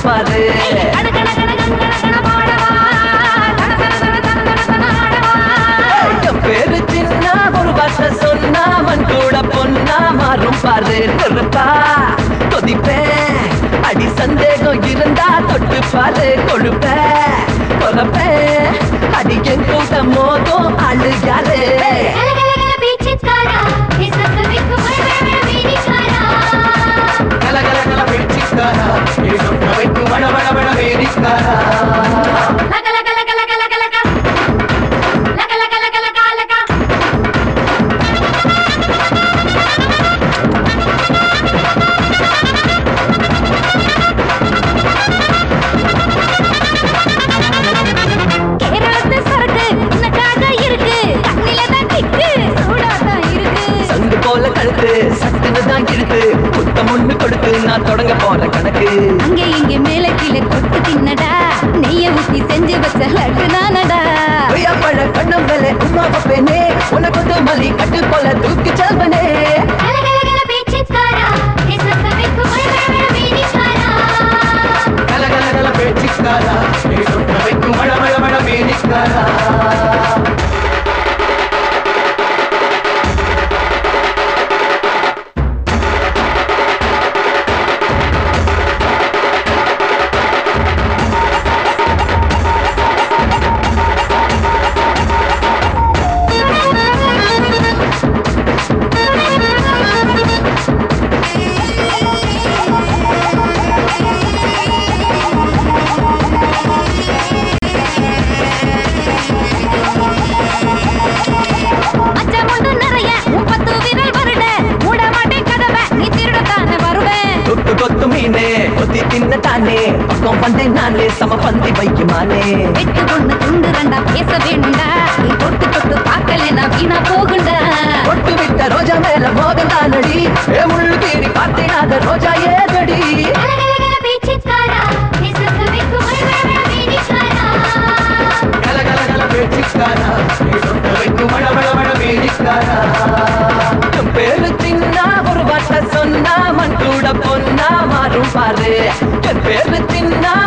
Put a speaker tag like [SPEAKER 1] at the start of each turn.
[SPEAKER 1] பாரு
[SPEAKER 2] கண கண கண கண கண கண பாடவா தன தன தன தன தன தன ஆடவா
[SPEAKER 1] என் பேரு சின்ன ஒரு வார்த்தை சொன்னா மண் கூட பொன்னா மாறும் பாரு நெருப்பா கொதிப்பேன் அடி சந்தேகம் இருந்தா தொட்டு பாரு கொழுப்ப கொலப்பேன் அடி என் கூட மோதும் ஆளு யாரு
[SPEAKER 2] கல கல கல பீச்சிக்காரா இசத்து விக்கு மழை வீடிக்காரா
[SPEAKER 1] கல கல கல பேச்சுக்காரா நீ சொன்ன வைக்கும் வட வட வட வேடிக்காரா
[SPEAKER 2] லக லக லக லக லக லக லக லக லக லக லக கேரளத்து சரக்கு உனக்காக இருக்கு கண்ணில தான் திக்கு சூடா தான் இருக்கு
[SPEAKER 1] சங்கு போல கழுத்து சட்டுன்னு தான் இழுத்து புத்தம் ஒண்ணு கொடுத்து நான் தொடங்க போற கணக்கு
[SPEAKER 2] அங்கே இங்கே மேல கீழே கொட்டு தின்னடா நெய்ய ஊத்தி செஞ்சு வச்ச லட்டு நானடா
[SPEAKER 1] கொய்யா பழ கண்ணம் மேலே உமா பப்பேனே உனக்கு வந்து மலி கட்டு போல தூக்கி செல்வனே கல கல கல பேச்சுக்காரா நீ சொன்ன வைக்கும் வட வட வட வேடிக்காரா
[SPEAKER 2] மச்சம் உண்டு நிறைய உன் பத்து விரல் வருட மூட மாட்டேன் கதவை நீ திருடத்தானே வருவேன்
[SPEAKER 1] தொட்டு கொத்து மீனே கொத்தி தின்ன தானே பக்கம் வந்தேன் நானே சம பந்தி வைக்குமானே
[SPEAKER 2] வெட்டு ஒண்ணு துண்டு ரெண்டா பேச வேணும்டா நீ தொட்டு தொட்டு பார்க்கலனா வீணா போகுண்டா
[SPEAKER 1] ஒட்டு விட்ட ரோஜா மேல மோகம் தானடி ஏ முள்ளு தேடி பார்த்தேனாத ரோஜா ஏதடி கல கல கல பேச்சுக்காரா நீ சொன்ன வைக்கும் வட வட வட வேடிக்காரா என் பேரு சின்ன ஒரு வார்த்தை சொன்னா மண் கூட பொன்னா மாறும் பாரு என் பேரு சின்ன